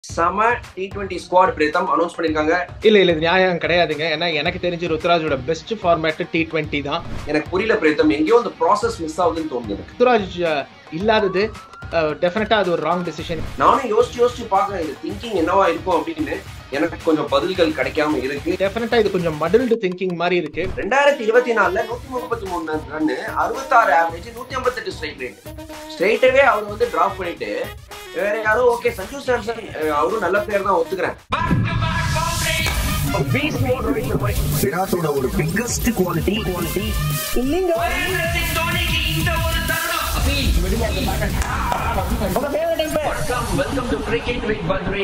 சம T twenty squad Pratham announce பண்ணிருக்காங்க இல்ல இல்ல இது நியாயம் கிடையாதுங்க ஏன்னா எனக்கு தெரிஞ்சு ருத்ராஜோட பெஸ்ட் ஃபார்மேட் டி டுவெண்ட்டி தான் எனக்கு புரியல பிரேத்தம் எங்கேயோ அந்த ப்ராசஸ் மிஸ் ஆகுதுன்னு தோணுது எனக்கு ருத்ராஜ் அஹ், இல்லாதது டெஃபினட்டா அது ஒரு ராங் டிசிஷன் நானும் யோசிச்சு யோசிச்சு பார்க்கறேன் இது திங்கிங் என்னவா இருக்கும் அப்படின்னு எனக்கு கொஞ்சம் பதில்கள் கிடைக்காம இருக்கு டெஃபினட்டா இது கொஞ்சம் மடில்டு திங்கிங் மாதிரி இருக்கு ரெண்டாயிரத்தி இருபத்தி நாலுல நூத்தி முப்பத்தி மூணு ரன் அறுபத்தாறு ஆவரேஜ் நூத்தி ஐம்பத்தெட்டு ஸ்ட்ரைக் ரேட் ஸ்ட்ரைட்டவே அவர் வந்து டிராப் பண்ணிட்டு வேற யாரோ ஓகே சஞ்சு சாம்சன் அஹ், அவரும் நல்ல பேர் தான் ஒத்துக்கிறேன் விராட்டோட ஒரு biggest quality quality welcome to cricket with Badri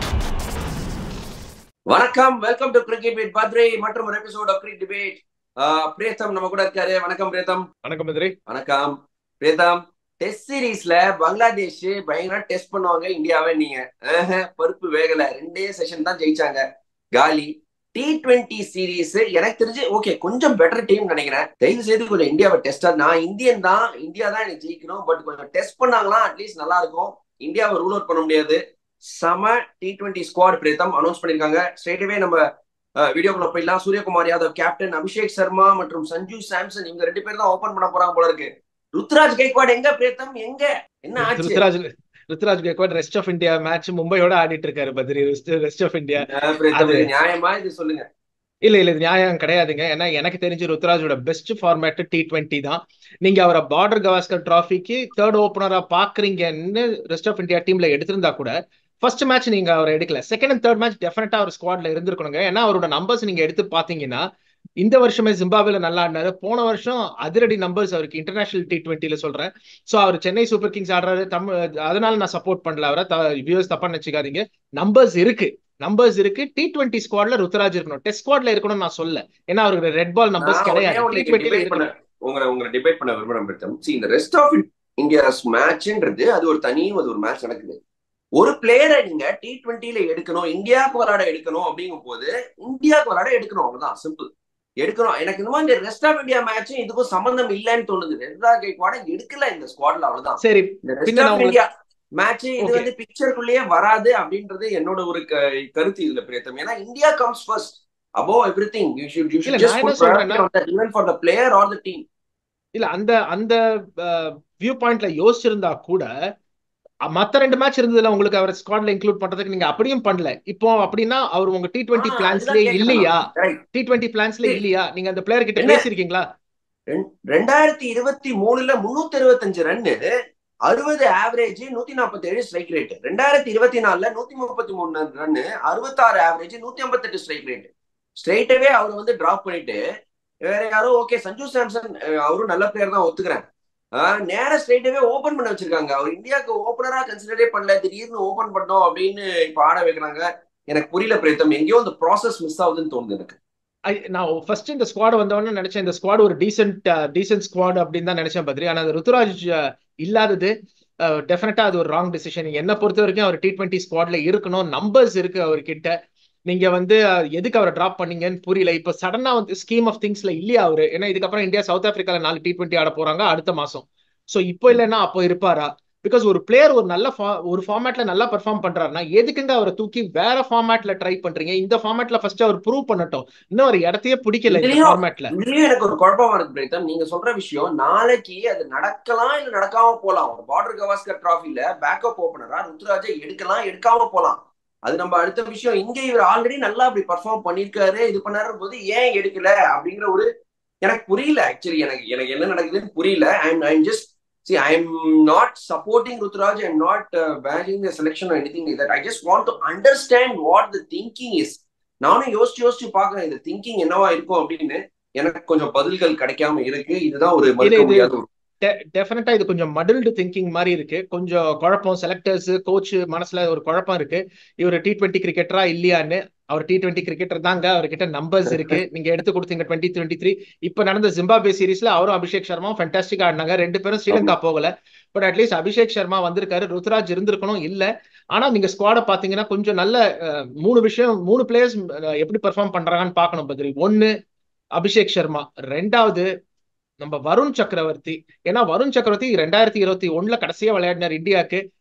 வணக்கம் welcome to cricket with Badri மற்றும் ஒரு episode of cricket debate Pratham நம்ம கூட இருக்காரு வணக்கம் பிரேத்தம் வணக்கம் மதுரை வணக்கம் பிரேதம் டெஸ்ட் சீரீஸ்ல பங்களாதேஷ் பயங்கர டெஸ்ட் பண்ணுவாங்க இந்தியாவை நீங்க ஆஹா, பருப்பு வேகல ரெண்டே செஷன் தான் ஜெயிச்சாங்க காலி டி டுவெண்ட்டி சீரீஸ் எனக்கு தெரிஞ்சு ஓகே கொஞ்சம் பெட்டர் டீம் நினைக்கிறேன் தயவு செய்து கொஞ்சம் இந்தியாவை டெஸ்டா நான் இந்தியன் தான் இந்தியா தான் எனக்கு ஜெயிக்கணும் பட் கொஞ்சம் டெஸ்ட் பண்ணாங்களா அட்லீஸ்ட் நல்லா இருக்கும் இந்தியாவை ரூல் அவுட் பண்ண முடியாது சம T twenty squad Pratham announce பண்ணிருக்காங்க ஸ்ட்ரெயிட்டவே நம்ம வீடியோக்குள்ள போயிடலாம் சூரியகுமார் யாதவ் கேப்டன் அபிஷேக் சர்மா மற்றும் சஞ்சு சாம்சன் இவங்க ரெண்டு பேர் தான் ஓபன் பண்ண போறாங்க போல இருக்கு ருத்ராஜ் கைக்வாட் எங்க பிரேத்தம் எங்க என்ன ஆச்சு Ruturaj Ruturaj Gaikwad rest of India match மும்பையோட ஆடிட்டு இருக்காரு பத்ரி ரெஸ்ட் ஆஃப் இந்தியா என்ன பிரேத்தம், அது- இது நியாயமா இது சொல்லுங்க இல்ல இல்ல இது நியாயம் கிடையாதுங்க ஏன்னா எனக்கு தெரிஞ்சு ருத்ராஜோட பெஸ்ட் ஃபார்மேட் டி டுவெண்ட்டி தான் நீங்க அவரை பார்டர் கவாஸ்கர் டிராஃபிக்கு தேர்ட் ஓப்பனரா பாக்குறீங்கன்னு ரெஸ்ட் ஆஃப் இந்தியா டீம்ல எடுத்திருந்தா கூட ஃபர்ஸ்ட் மேட்ச் நீங்க அவரை எடுக்கல செகண்ட் அண்ட் தேர்ட் மேட்ச் டெஃபினட்டா அவர் ஸ்குவாட்ல இருந்திருக்கணுங்க ஏன்னா அவரோட நம்பர்ஸ் நீங்க எடுத்து பாத்தீங்கன்னா இந்த வருஷமே ஜிம்பாப்வேல நல்லா ஆடினாரு போன வருஷம் அதிரடி நம்பர்ஸ் அவருக்கு இன்டர்நேஷனல் டி டுவெண்ட்டில சொல்றேன் சோ அவர் சென்னை சூப்பர் கிங்ஸ் ஆடுறாரு தமிழ் அதனால நான் சப்போர்ட் பண்ணல அவரை வியூஸ் தப்பா நினைச்சுக்காதீங்க நம்பர்ஸ் இருக்கு நம்பர்ஸ் இருக்கு டி டுவெண்ட்டி ஸ்குவாட்ல ருத்ராஜ் இருக்கணும் டெஸ்ட் ஸ்குவாட்ல இருக்கணும்னு நான் சொல்ல ஏன்னா அவருக்கு ரெட் பால் நம்பர்ஸ் நான் ஒண்ணே கிடையாது ஒண்ணு டி இங்க டுவெண்ட்டில debate பண்ண இருக்கணும் உங்களை உங்களை டிபேட் பண்ண விரும்புறேன் பிரேத்தம் See, இந்த ரெஸ்ட் ஆஃப் இந்தியாஸ் மேட்ச்ன்றது அது ஒரு தனி அது ஒரு மேட்ச் நடக்குது ஒரு பிளேயரை நீங்க டி டுவெண்ட்டில எடுக்கணும் இந்தியாவுக்கு விளையாட எடுக்கணும் அப்படிங்கும் போது இந்தியாவுக்கு விளையாட எடுக்கணும் அவ்வளவுதான் சிம்பிள் எடுக்கணும் எனக்கு இன்னும் இந்த ரெஸ்ட் ஆஃப் இந்தியா மேட்சும் இதுக்கும் சம்பந்தம் இல்லைன்னு தோணுது ரெஸ்டா கைக்வாட எடுக்கல இந்த ஸ்குவாட்ல அவ்வளவுதான் சரி இந்த பின்ன ரெஸ்ட் நான் ஆஃப் உங்களுக்கு- இந்தியா மேட்ச் இது Okay. வந்து பிக்சருக்குள்ளேயே வராது அப்படின்றது என்னோட ஒரு க- கருத்து இதுல பிரேத்தம் ஏன்னா India comes first above everything you should you should இல்ல, just நான் put என்ன சொல்றேன்னா- priority on that even for the player or the team இல்ல அந்த அந்த வியூ பாயிண்ட்ல யோசிச்சிருந்தா கூட அ- மத்த ரெண்டு மேட்ச் இருந்ததுல உங்களுக்கு அவர் ஸ்குவாட்ல இன்க்ளூட் பண்றதுக்கு நீங்க அப்படியும் பண்ணல இப்போ அப்படின்னா அவர் உங்க டி டுவெண்ட்டி ஆ, பிளான்ஸ்லயே அதுதான் இல்லையா கேட்கணும். Right. டி டுவெண்ட்டி பிளான்ஸ்ல சரி. இல்லையா நீங்க அந்த பிளேயர் கிட்ட என்ன? பேசிருக்கீங்களா ரெண்- ரெண்டாயிரத்தி இருபத்தி மூணுல முன்னூத்தி அறுபத்தஞ்சு ரன்னு அறுபது ஆவரேஜ் நூத்தி நாற்பத்தி ஏழு ஸ்ட்ரைக் ரேட் ரெண்டாயிரத்தி இருபத்தி நாலுல நூத்தி முப்பத்தி மூணு ரன்னு அறுபத்தாறு ஆவரேஜ் நூத்தி ஐம்பத்தெட்டு ஸ்ட்ரைக் ரேட் ஸ்ட்ரைட்டவே அவர் வந்து டிராப் பண்ணிட்டு வேற யாரோ ஓகே சஞ்சு சாம்சன் அஹ், அவரும் நல்ல பிளேயர் தான் ஒத்துக்கிறேன் ஆஹ், நேரா ஸ்ட்ரைட்டவே ஓபன் பண்ண வச்சிருக்காங்க அவர் இந்தியாவுக்கு ஓபனரா கன்சிடரே பண்ணல திடீர்னு ஓபன் பண்ணோம் அப்படின்னு இப்ப ஆட வைக்கிறாங்க எனக்கு புரியல பிரேத்தம் எங்கேயோ அந்த ப்ராசஸ் மிஸ் ஆகுதுன்னு தோணுது எனக்கு ஐ- நான் ஃபர்ஸ்ட் இந்த ஸ்குவாட் வந்தவொடனே நினைச்சேன் இந்த ஸ்குவாட் ஒரு டீசென்ட் டீசென்ட் ஸ்குவாட் அப்படின்னு தான் நினைச்சேன் பத்ரி ஆனா அது ருத்துராஜ் அஹ், இல்லாதது டெஃபினட்டா அது ஒரு ராங் டிசிஷன் என்னை பொறுத்த வரைக்கும் அவர் டி டுவெண்ட்டி ஸ்குவாட்ல இருக்கணும் நம்பர்ஸ் இருக்கு அவர்கிட்ட நீங்க வந்து அஹ், எதுக்கு அவரை டிராப் பண்ணீங்கன்னு புரியல இப்ப சடனா வந்து ஸ்கீம் ஆஃப் திங்ஸ்ல இல்லையா அவரு ஏன்னா இதுக்கப்புறம் இந்தியா சவுத் ஆப்பிரிக்கால நாலு டி டுவெண்ட்டி ஆட போறாங்க அடுத்த மாசம் சோ இப்போ இல்லைன்னா அப்போ இருப்பாரா பிகாஸ் ஒரு பிளேயர் ஒரு நல்ல fa- ஒரு ஃபார்மேட்ல நல்லா பெர்ஃபார்ம் பண்றாருன்னா எதுக்குங்க அவரை தூக்கி வேற ஃபார்மேட்ல ட்ரை பண்றீங்க இந்த ஃபார்மேட்ல ஃபர்ஸ்ட் அவர் ப்ரூவ் பண்ணட்டும் இன்னும் ஒரு இடத்தையே பிடிக்கல இந்த இதுலயும் ஃபார்மேட்ல இதுலயும் எனக்கு ஒரு குழப்பமா இருக்கு பிரேத்தம் நீங்க சொல்ற விஷயம் நாளைக்கு அது நடக்கலாம் இல்ல நடக்காம போலாம் ஒரு பார்டர் கவாஸ்கர் டிராஃபில பேக்கப் ஓபனரா ருத்ராஜை எடுக்கலாம் எடுக்காம போலாம் அது நம்ம அடுத்த விஷயம் இங்க இவர் ஆல்ரெடி நல்லா அப்படி பர்ஃபார்ம் பண்ணிருக்காரு இது பண்ணாரு போது ஏன் எடுக்கல அப்படிங்கிற ஒரு எனக்கு புரியல ஆக்சுவலி எனக்கு எனக்கு என்ன நடக்குதுன்னு புரியல I'm I'm just see i'm not supporting rutraj i'm not uh, bashing the selection or anything like that i just want to understand what the thinking is நானும் யோசிச்சு யோசிச்சு பாக்குறேன் இந்த திங்கிங் என்னவா இருக்கும் அப்படின்னு எனக்கு கொஞ்சம் பதில்கள் கிடைக்காம இருக்கு இதுதான் ஒரு மறுக்க இது- முடியாத ஒரு டெஃபினட்டா இது கொஞ்சம் மடில்டு திங்கிங் மாதிரி இருக்கு கொஞ்சம் குழப்பம் செலக்டர்ஸ் கோச் மனசுல ஒரு குழப்பம் இருக்கு இவர் டி டுவெண்ட்டி கிரிக்கெட்டரா இல்லையான்னு அவர் டி டுவெண்ட்டி கிரிக்கெட்டர் தாங்க அவர்கிட்ட நம்பர்ஸ் இருக்கு நீங்க எடுத்து கொடுத்தீங்க டுவெண்ட்டி டுவெண்ட்டி த்ரீ இப்ப நடந்த ஜிம்பாபே சீரிஸ்ல அவரும் அபிஷேக் சர்மா ஃபென்டாஸ்டிக் ஆடினாங்க ரெண்டு பேரும் ஸ்ரீலங்கா போகல பட் அட்லீஸ்ட் அபிஷேக் சர்மா வந்திருக்காரு ருத்ராஜ் இருந்திருக்கணும் இல்ல ஆனா நீங்க ஸ்குவாட பாத்தீங்கன்னா கொஞ்சம் நல்ல அஹ், மூணு விஷயம் மூணு பிளேயர்ஸ் எப்படி பெர்ஃபார்ம் பண்றாங்கன்னு பார்க்கணும் பத்ரி ஒன்னு அபிஷேக் சர்மா ரெண்டாவது நம்ம வருண் சக்கரவர்த்தி ஏன்னா வருண் சக்கரவர்த்தி ரெண்டாயிரத்தி இருபத்தி ஒண்ணுல கடைசியா விளையாடினார் இந்தியாவுக்கு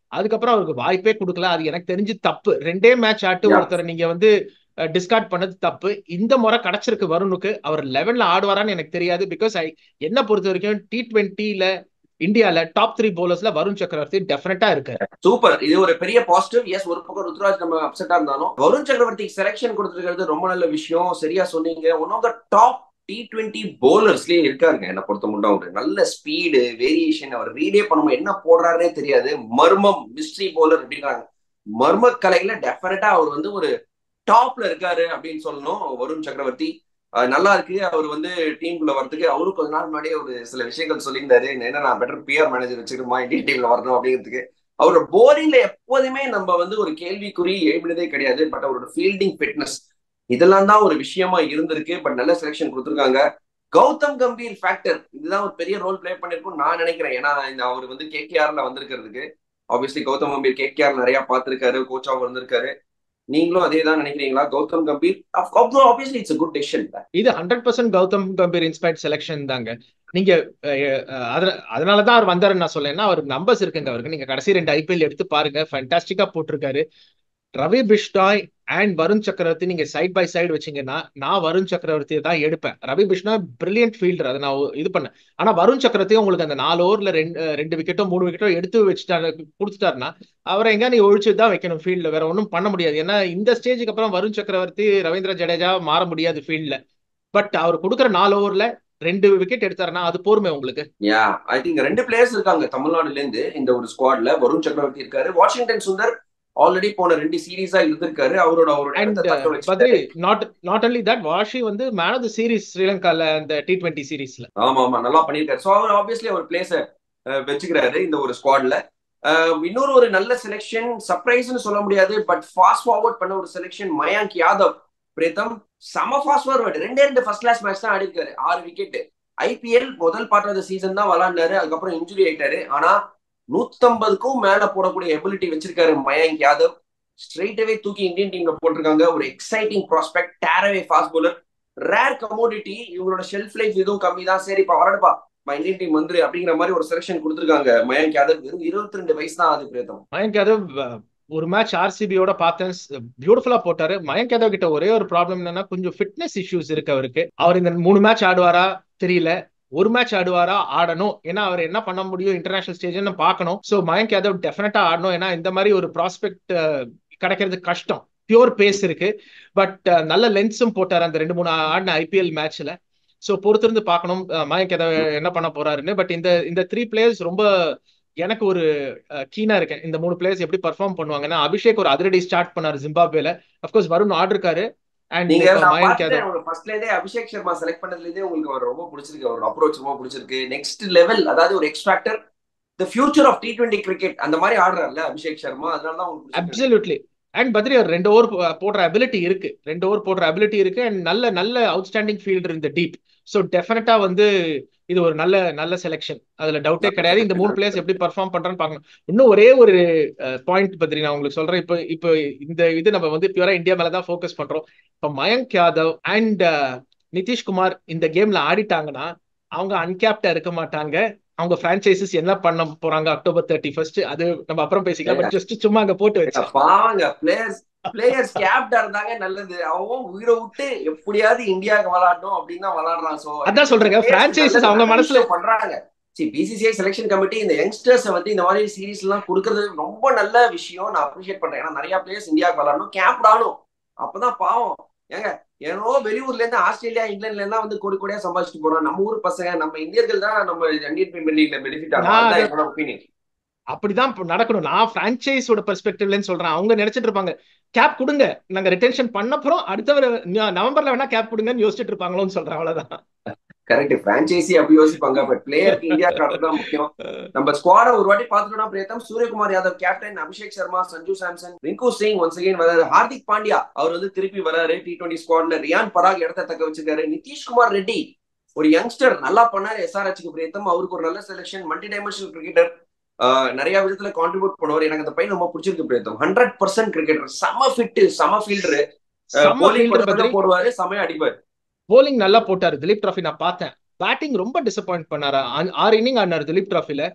அதுக்கப்புறம் அவருக்கு வாய்ப்பே கொடுக்கல அது எனக்கு தெரிஞ்சு தப்பு ரெண்டே மேட்ச் ஆட்டு Yeah. ஒருத்தர் நீங்க வந்து டிஸ்கார்ட் பண்ணது தப்பு இந்த முறை கிடைச்சிருக்கு வருணுக்கு அவர் லெவன்ல ஆடுவாரான்னு எனக்கு தெரியாது பிகாஸ் ஐ என்ன பொறுத்த வரைக்கும் டி டுவெண்ட்டில இந்தியால டாப் த்ரீ பவுலர்ஸ்ல வருண் சக்கரவர்த்தி டெஃபினட்டா இருக்காரு சூப்பர் இது ஒரு பெரிய பாசிட்டிவ் எஸ் ஒரு பக்கம் ருத்ராஜ் நம்ம அப்செட்டா இருந்தாலும் வருண் சக்கரவர்த்தி செலக்ஷன் கொடுத்துருக்கிறது ரொம்ப நல்ல விஷயம் சரியா சொன்னீங்க one of the top T twenty போலர்ஸ்லயே இருக்காருங்க என்ன பொறுத்த மட்டும் அவரு நல்ல ஸ்பீடு வேரியேஷன் அவர் ரீடே பண்ணும் என்ன போடுறாருனே தெரியாது மர்மம் மிஸ்ட்ரி போலர் அப்படின்றாங்க மர்ம கலையில டெஃபினட்டா அவர் வந்து ஒரு டாப்ல இருக்காரு அப்படின்னு சொல்லணும் வருண் சக்கரவர்த்தி அஹ் நல்லா இருக்கு அவர் வந்து டீமுக்குள்ள வரதுக்கு அவரும் கொஞ்ச நாள் முன்னாடியே ஒரு சில விஷயங்கள் சொல்லியிருந்தாரு என்ன நான் பெட்டர் பிஆர் மேனேஜர் வச்சுக்கணுமா இந்தியன் டீம்ல வரணும் அப்படிங்கிறதுக்கு அவரோட போலிங்ல எப்போதுமே நம்ம வந்து ஒரு கேள்விக்குறி எழுப்பினதே கிடையாது பட் அவரோட ஃபீல்டிங் ஃபிட்னஸ் இதெல்லாம் தான் ஒரு விஷயமா இருந்திருக்கு பட் நல்ல செலெக்ஷன் கொடுத்துருக்காங்க கௌதம் கம்பீர் ஃபேக்டர் இதுதான் ஒரு பெரிய ரோல் ப்ளே பண்ணிருக்கும் நான் நினைக்கிறேன் ஏன்னா இந்த அவர் வந்து கேகேஆர்ல வந்திருக்கிறதுக்கு ஆப்வியஸ்லி கௌதம் கம்பீர் கேகேஆர் நிறைய பார்த்திருக்காரு கோச்சாவும் இருந்திருக்காரு நீங்களும் அதே தான் நினைக்கிறீங்களா Gautam Gambhir obviously it's good decision இது hundred percent Gautam Gambhir inspired selection தாங்க நீங்க அஹ், அஹ், அதன- அதனாலதான் அவர் வந்தாருன்னு நான் சொல்லேன்னா அவருக்கு நம்பர்ஸ் இருக்குங்க அவருக்கு நீங்க கடைசி ரெண்டு ஐபிஎல் எடுத்து பாருங்க ஃபேண்டாஸ்டிக்கா போட்டிருக்காரு ரவி பிஷ்டாய் அண்ட் வருண் சக்கரவர்த்தி நீங்க சைட் பை சைடு வச்சீங்கன்னா நான் வருண் சக்கரவர்த்தியை தான் எடுப்பேன் ரவி பிஷ்னாய் பிரில்லியன்ட் ஃபீல்டர் அதை நான் ஒ- இது பண்ணேன் ஆனா வருண் சக்கரவர்த்தி உங்களுக்கு அந்த நாலு ஓவர்ல ரெண்டு ரெண்டு விக்கெட்டோ மூணு விக்கெட்டோ எடுத்து வச்சுட்டாரு கொடுத்துட்டாருன்னா அவரை எங்க நீ ஒழிச்சு தான் வைக்கணும் ஃபீல்ட்ல வேற ஒன்றும் பண்ண முடியாது ஏன்னா இந்த ஸ்டேஜுக்கு அப்புறம் வருண் சக்கரவர்த்தி ரவீந்திர ஜடேஜா மாற முடியாது ஃபீல்ட்ல பட் அவர் கொடுக்குற நாலு ஓவர்ல ரெண்டு விக்கெட் எடுத்தாருன்னா அது போருமே உங்களுக்கு யா ஐ திங்க் ரெண்டு பிளேயர்ஸ் இருக்காங்க தமிழ்நாடுல இருந்து இந்த ஒரு ஸ்குவாட்ல வருண் சக்கரவர்த்தி இருக்காரு வாஷிங்டன் சுந்தர் ஆல்ரெடி போன ரெண்டு சீரீஸா இருந்திருக்காரு அவரோட அவரோட அண்ட் இடத்தை தக்க பத்ரி வச்சுட்டாரு not not only that Washi வந்து மேன் ஆஃப் த சீரிஸ் ஸ்ரீலங்கால அந்த டி டுவெண்ட்டி சீரீஸ்ல ஆமா ஆமா நல்லா பண்ணியிருக்காரு ஸோ அவர் ஆப்வியஸ்லி அவர் பிளேஸ வச்சுக்கிறாரு இந்த ஒரு ஸ்குவாட்ல இன்னொரு ஒரு நல்ல செலெக்ஷன் சர்ப்ரைஸ்னு சொல்ல முடியாது பட் ஃபாஸ்ட் ஃபார்வர்ட் பண்ண ஒரு செலெக்ஷன் மயாங்க் யாதவ் பிரீத்தம் செம ஃபாஸ்ட் ஃபார்வர்ட் ரெண்டே ரெண்டு ஃபர்ஸ்ட் கிளாஸ் மேட்ச் தான் ஆடிருக்காரு ஆறு விக்கெட் ஐபிஎல் முதல் பார்ட் ஆஃப் சீசன் தான் விளாண்டாரு அதுக்கப்புறம் இன்ஜுரி ஆயிட்டாரு ஆனா நூத்தம்பதுக்கும் மேல போடக்கூடிய எபிலிட்டி வச்சிருக்காரு மயாங்க் யாதவ் ஸ்ட்ரெயிட்டவே தூக்கி இந்தியன் டீம்ல போட்டிருக்காங்க ஒரு exciting prospect tearaway fast bowler rare commodity இவங்களோட ஷெல்ஃப் லைஃப் இதுவும் கம்மி தான் சரிப்பா வரடுப்பா இந்தியன் டீம் வந்துரு அப்படிங்கிற மாதிரி ஒரு செலெக்ஷன் கொடுத்துருக்காங்க மயங்க் யாதவ் வெறும் இருபத்தி ரெண்டு வயசு தான் ஆகுது பிரேதம் மயங்க் யாதவ் அஹ், ஒரு மேட்ச் ஆர்சிபியோட பார்த்தேன் பியூட்டிஃபுல்லா போட்டாரு மயங்க் யாதவ் கிட்ட ஒரே ஒரு ப்ராப்ளம் என்னன்னா கொஞ்சம் ஃபிட்னஸ் இஷ்யூஸ் இருக்கு அவருக்கு அவர் இந்த மூணு மேட்ச் ஆடுவாரா தெரியல ஒரு மேட்ச் ஆடுவாரா ஆடணும் ஏன்னா அவர் என்ன பண்ண முடியும் இன்டர்நேஷனல் ஸ்டேஜ்னு பார்க்கணும் சோ மயங்க் யாதவ் டெஃபினட்டா ஆடணும் ஏன்னா இந்த மாதிரி ஒரு ப்ராஸ்பெக்ட் கிடைக்கிறது கஷ்டம் பியூர் பேஸ் இருக்கு பட் நல்ல லென்ஸும் போட்டார் அந்த ரெண்டு மூணு ஆடின ஐபிஎல் மேட்ச்ல சோ பொறுத்திருந்து பார்க்கணும் அஹ், மயங்க் யாதவ் என்ன பண்ண போறாருன்னு பட் இந்த இந்த த்ரீ பிளேயர்ஸ் ரொம்ப எனக்கு ஒரு கீனா இருக்கேன் இந்த மூணு பிளேயர்ஸ் எப்படி பெர்ஃபார்ம் பண்ணுவாங்கன்னா அபிஷேக் ஒரு அதிரடி ஸ்டார்ட் பண்ணாரு ஜிம்பாப்வேல அப்கோர்ஸ் வருண் ஆர்டர் இருக்காரு அண்ட் நீங்க நான் மயங்க் பார்த்துட்டேன் யாதவ் உங்க ஃபர்ஸ்ட்ல இருந்தே அபிஷேக் சர்மா செலக்ட் பண்ணதுல இருந்தே உங்களுக்கு அவர் ரொம்ப பிடிச்சிருக்கு அவர் அப்ரோச் ரொம்ப பிடிச்சிருக்கு நெக்ஸ்ட் லெவல் அதாவது ஒரு X factor the future of T twenty cricket அந்த மாதிரி ஆடுறாருல்ல அபிஷேக் சர்மா அதனால தான் உங்களுக்கு பிடிச்சிருக்கு அப்சல்யூட்லி அண்ட் பத்ரி அவர் ரெண்டு ஓவர் போடுற அபிலிட்டி இருக்கு ரெண்டு ஓவர் போடுற அபிலிட்டி இருக்கு அண்ட் நல்ல நல்ல அவுட்ஸ்டாண்டிங் ஃபீல்டர் இந்த டீப் ஸோ டெஃபினட்டா வந்து இது ஒரு நல்ல நல்ல செலெக்ஷன் அதுல டவுட்டே கிடையாது இந்த மூணு பிளேயர்ஸ் எப்படி பெர்ஃபார்ம் பண்றான்னு பார்க்கணும் இன்னும் ஒரே ஒரு பாயிண்ட் பத்ரி நான் உங்களுக்கு சொல்றேன் இப்போ இப்போ இந்த இது நம்ம வந்து பியூரா இந்தியா மேல தான் ஃபோக்கஸ் பண்றோம் இப்போ மயங்க் யாதவ் அண்ட் நிதிஷ்குமார் இந்த கேம்ல ஆடிட்டாங்கன்னா அவங்க அன்கேப்டா இருக்க மாட்டாங்க அவங்க பிரான்ச்சைசஸ் என்ன பண்ண போறாங்க அக்டோபர் தேர்ட்டி ஃபர்ஸ்ட் அது நம்ம அப்புறம் பேசிக்கலாம் பட் ஜஸ்ட் சும்மா அங்க போட்டு வச்சு பாவங்க பிளேயர்ஸ் பிளேயர்ஸ் கேப்டா இருந்தாங்க நல்லது அவன் உயிரை விட்டு எப்படியாவது இந்தியாவுக்கு விளையாடணும் அப்படின்னு தான் விளையாடுறான் சோ அதான் சொல்றேங்க பிரான்ச்சைசஸ் அவங்க மனசுல பண்றாங்க சரி பிசிசிஐ செலெக்ஷன் கமிட்டி இந்த யங்ஸ்டர்ஸ் வந்து இந்த மாதிரி சீரீஸ் எல்லாம் கொடுக்கறது ரொம்ப நல்ல விஷயம் நான் அப்ரிஷியேட் பண்றேன் ஏன்னா நிறைய பிளேயர்ஸ் இந்தியாவுக்கு விளையாடணும் கேம்ப் ஆடணும் அப்பதான் பாவம் ஏங்க ஏனோ வெளியூர்ல இருந்து ஆஸ்திரேலியா இங்கிலாந்துல எல்லாம் வந்து கோடி கோடியா சம்பாதிச்சுட்டு போறோம் நம்ம ஊர் பசங்க நம்ம இந்தியர்கள் தான் நம்ம இந்தியன் பிரீமியர் லீக்ல பெனிஃபிட் ஆகும் நான் அதுதான் அது- என்னோட ஒப்பீனியன் அப்படிதான் இப்ப நடக்கணும் நான் பிரான்ச்சைஸோட பெர்ஸ்பெக்டிவ்லன்னு சொல்றேன் அவங்க நினைச்சிட்டு இருப்பாங்க கேப் கொடுங்க நாங்க ரிட்டென்ஷன் பண்ணப்புறம் அடுத்த நவம்பர்ல வேணா கேப் கொடுங்கன்னு யோசிச்சுட்டு இருப்பாங்களோன்னு சொல்றேன் அவ்வளவுதான் கரெக்ட் பிரான்ச்சைசி அப்படி யோசிப்பாங்க பட் பிளேயருக்கு இந்தியா தான் முக்கியம் நம்ம ஸ்குவாட ஒரு வாட்டி பார்த்துட்டோம்னா Pratham Suryakumar Yadav captain Abhishek Sharma Sanju Samson Rinku Singh once again வராரு ஹார்திக் பாண்டியா அவர் வந்து திருப்பி வராரு டி டுவெண்ட்டி ஸ்குவாட்ல ரியான் பராக் இடத்த தக்க வச்சிருக்காரு நிதிஷ்குமார் ரெட்டி ஒரு யங்ஸ்டர் நல்லா பண்ணாரு எஸ்ஆர்ஹெச்க்கு பிரேத்தம் அவருக்கு ஒரு நல்ல செலெக்ஷன் மல்டி டைமென்ஷனல் கிரிக்கெட்டர் நிறைய விதத்துல கான்ட்ரிபியூட் பண்ணுவார் எனக்கு அந்த பையன் ரொம்ப பிடிச்சிருக்கு பிரேத்தம் ஹண்ட்ரட் பர்சன்ட் கிரிக்கெட்டர் செம ஃபிட் செம ஃபீல்டரு செம்ம போலிங் fielder பத்ரி. போடுவாரு செமையா அடிப்பாரு போலிங் நல்லா போட்டாரு திலீப் டிராஃபி நான் பார்த்தேன் பேட்டிங் ரொம்ப டிசப்பாயிண்ட் பண்ணாரு ஆ- ஆறு இன்னிங் ஆடினாரு திலீப் டிராஃபில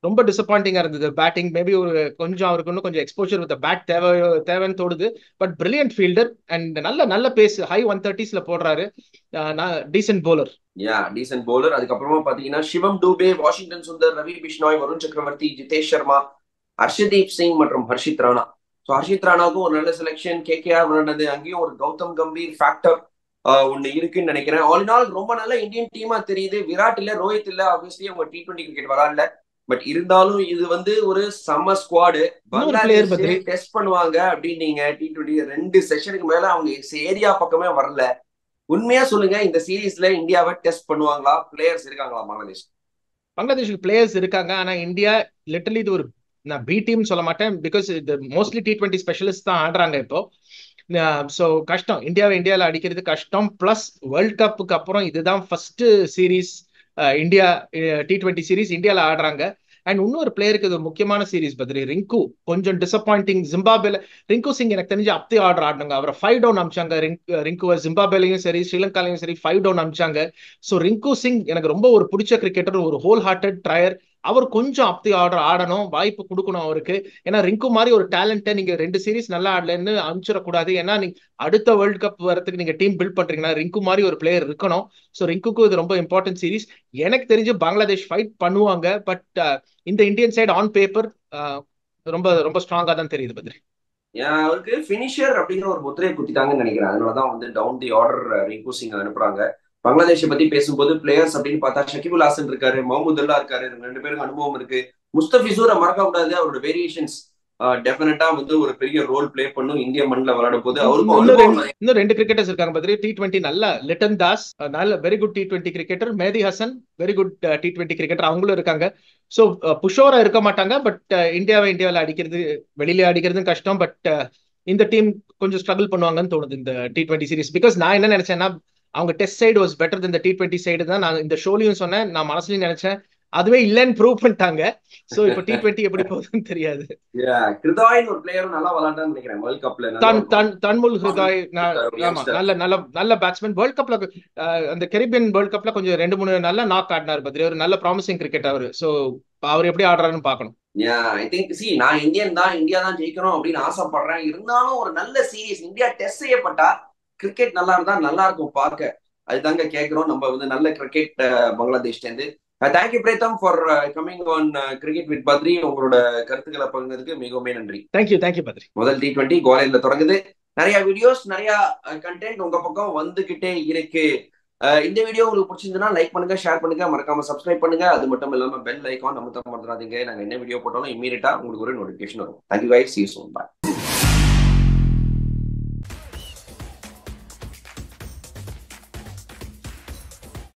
ரொம்ப டிசப்பாயிண்டிங்கா இருந்தது பேட்டிங் மேபி ஒரு கொஞ்சம் அவருக்கு இன்னும் கொஞ்சம் எக்ஸ்போஜர் வித் பேட் தேவை தேவைன்னு தோடுது பட் பிரில்லியன்ட் ஃபீல்டர் அண்ட் நல்ல நல்ல பேஸ் ஹை ஒன் தேர்ட்டிஸ்ல போடுறாரு decent bowler yeah decent bowler அதுக்கப்புறமா பாத்தீங்கன்னா சிவம் டூபே வாஷிங்டன் சுந்தர் ரவி பிஷ்னாய் வருண் சக்கரவர்த்தி ஜிதேஷ் சர்மா ஹர்ஷதீப் சிங் மற்றும் ஹர்ஷித் ராணா ஸோ ஹர்ஷித் ராணாவுக்கும் ஒரு நல்ல செலெக்ஷன் கே கே ஆர் விளையாண்டது அங்கேயும் ஒரு கௌதம் கம்பீர் ஃபேக்டர் ஒன்னு இருக்குன்னு நினைக்கிறேன் ஆல் இன் ஆல் ரொம்ப நல்ல இந்தியன் டீமா தெரியுது விராட் இல்ல ரோஹித் இல்ல ஆப்வியஸ்லி அவங்க டி டுவெண்ட்டி கிரிக்கெட் விளாடல பட் இருந்தாலும் இது வந்து ஒரு சம்ம ஸ்குவாடு player பத்ரி. டெஸ்ட் பண்ணுவாங்க அப்படின்னீங்க டி டுவெண்ட்டி ரெண்டு செஷனுக்கு மேல அவங்க ஏரியா பக்கமே வரல உண்மையா சொல்லுங்க இந்த சீரீஸ்ல இந்தியாவை டெஸ்ட் பண்ணுவாங்களா பிளேயர்ஸ் இருக்காங்களா பங்களாதேஷ் பங்களாதேஷுக்கு பிளேயர்ஸ் இருக்காங்க ஆனா இந்தியா லிட்டரலி இது ஒரு நான் பி டீம் சொல்ல மாட்டேன் பிகாஸ் இது மோஸ்ட்லி டி டுவெண்ட்டி ஸ்பெஷலிஸ்ட் தான் ஆடுறாங்க இப்போ ஸோ கஷ்டம் இந்தியாவை இந்தியாவில் அடிக்கிறது கஷ்டம் பிளஸ் வேர்ல்ட் கப்புக்கு அப்புறம் இதுதான் first series India T twenty series இந்தியாவில் ஆடுறாங்க அண்ட் இன்னொரு பிளேயருக்கு இது முக்கியமான சீரீஸ் பத்ரி ரிங்கு கொஞ்சம் டிசப்பாயிண்டிங் ஜிம்பாபேல ரிங்கு சிங் எனக்கு தெரிஞ்சு அப்படி ஆர்டர் ஆடினாங்க அவரை ஃபைவ் டவுன் அமிச்சாங்க ரிங்குவை ஜிம்பாபேலையும் சரி ஸ்ரீலங்காலையும் சரி ஃபைவ் டவுன் அமிச்சாங்க ஸோ ரிங்கு சிங் எனக்கு ரொம்ப ஒரு பிடிச்ச கிரிக்கெட்டர் ஒரு ஹோல் ஹார்ட்டட் ட்ரையர் அவர் கொஞ்சம் அப்படி ஆர்டர் ஆடணும் வாய்ப்பு கொடுக்கணும் அவருக்கு ஏன்னா ரிங்கு மாதிரி ஒரு டேலண்ட்டை நீங்க ரெண்டு சீரீஸ் நல்லா ஆடலன்னு அனுப்பிச்சிடக்கூடாது ஏன்னா நீங்க அடுத்த வேர்ல்ட் கப் வரதுக்கு நீங்க டீம் பில்ட் பண்றீங்கன்னா ரிங்கு மாதிரி ஒரு பிளேயர் இருக்கணும் ஸோ ரிங்குக்கு இது ரொம்ப இம்பார்ட்டன்ட் சீரீஸ் எனக்கு தெரிஞ்சு பங்களாதேஷ் ஃபைட் பண்ணுவாங்க பட் இந்த இந்தியன் சைடு ஆன் பேப்பர் ரொம்ப ரொம்ப ஸ்ட்ராங்கா தான் தெரியுது பத்ரி அவருக்கு பினிஷர் அப்படிங்கிற ஒரு முத்திரையை குத்திட்டாங்கன்னு நினைக்கிறேன் அதனாலதான் வந்து down the order Rinku Singh அனுப்புறாங்க பங்களாதேஷை பத்தி பேசும்போது பிளேயர்ஸ் அப்படின்னு பார்த்தா ஷகிபுல் ஹாசன் இருக்காரு முகமதுல்லா இருக்காரு ரெண்டு பேருக்கு அனுபவம் இருக்கு முஸ்தபிசூரை மறக்க கூடாது அவரோட வேரியேஷன்ஸ் டெஃபினட்டா வந்து ஒரு பெரிய ரோல் பிளே பண்ணும் இந்திய மண்ணில் விளையாடும் போது அவருக்கும் அனுபவம் இன்னும் ரெண்டு கிரிக்கெட்டர்ஸ் இருக்காங்க பத்ரி டி டுவெண்ட்டி நல்ல லிட்டன் தாஸ் நல்ல very good T twenty cricketer Mehidy Hasan very good T twenty cricketer அவங்களும் இருக்காங்க ஸோ புஷோரா இருக்க மாட்டாங்க பட் இந்தியாவை இந்தியாவில் அடிக்கிறது வெளியில அடிக்கிறதும் கஷ்டம் பட் இந்த டீம் கொஞ்சம் ஸ்ட்ரகிள் பண்ணுவாங்கன்னு தோணுது இந்த டி டுவெண்ட்டி சீரிஸ் பிகாஸ் நான் என்ன நினைச்சேன்னா அவங்க டெஸ்ட் சைடு வாஸ் பெட்டர் இந்த டி டுவெண்ட்டி சைடு தான் நான் இந்த ஷோலையும் சொன்னேன் நான் மனசுலயும் நினைச்சேன் அதுவே இல்லைன்னு ப்ரூவ் பண்ணிட்டாங்க சோ இப்போ டி டுவெண்ட்டி எப்படி போகுதுன்னு தெரியாது கிருதாயின் ஒரு பிளேயரும் நல்லா விளையாண்டான்னு நினைக்கிறேன் வேர்ல்ட் கப்ல தன் தன் தன்முல் ஹிருதாய் ஆமா நல்ல நல்ல நல்ல பேட்ஸ்மேன் வேர்ல்ட் கப்ல அந்த கெரிபியன் வேர்ல்ட் கப்ல கொஞ்சம் ரெண்டு மூணு நல்ல நாக் ஆடினார் பத்ரி ஒரு நல்ல ப்ராமிசிங் கிரிக்கெட் அவரு சோ அவர் எப்படி ஆடுறாருன்னு பாக்கணும் ஐ திங்க் சி நான் இந்தியன் தான் இந்தியா தான் ஜெயிக்கணும் அப்படின்னு ஆசைப்படுறேன் இருந்தாலும் ஒரு நல்ல சீரீஸ் இந்தியா டெஸ்ட் செய்யப்பட்டா கிரிக்கெட் நல்லா இருந்தா நல்லா இருக்கும் பார்க்க அதுதாங்க கேட்கிறோம் நம்ம வந்து நல்ல கிரிக்கெட் பங்களாதேஷ்ல இருந்து thank you Pratham for coming on cricket with Badri உங்களோட கருத்துக்களை பகிர்ந்ததுக்கு மிகவும் நன்றி தேங்க்யூ தேங்க்யூ பத்ரி முதல் டி டுவெண்ட்டி கோவாலில தொடங்குது நிறைய வீடியோஸ் நிறைய கண்டென்ட் உங்க பக்கம் வந்துகிட்டே இருக்கு இந்த வீடியோ உங்களுக்கு பிடிச்சிருந்ததுன்னா லைக் பண்ணுங்க ஷேர் பண்ணுங்க மறக்காம சப்ஸ்கிரைப் பண்ணுங்க அது மட்டும் இல்லாம பெல் ஐக்கான் நம்ம தான் மறந்துடாதீங்க நாங்க என்ன வீடியோ போட்டாலும் இமீடியட்டா உங்களுக்கு ஒரு நோட்டிபிகேஷன் வரும் தேங்க்யூ கைஸ் சி சூன் பாய்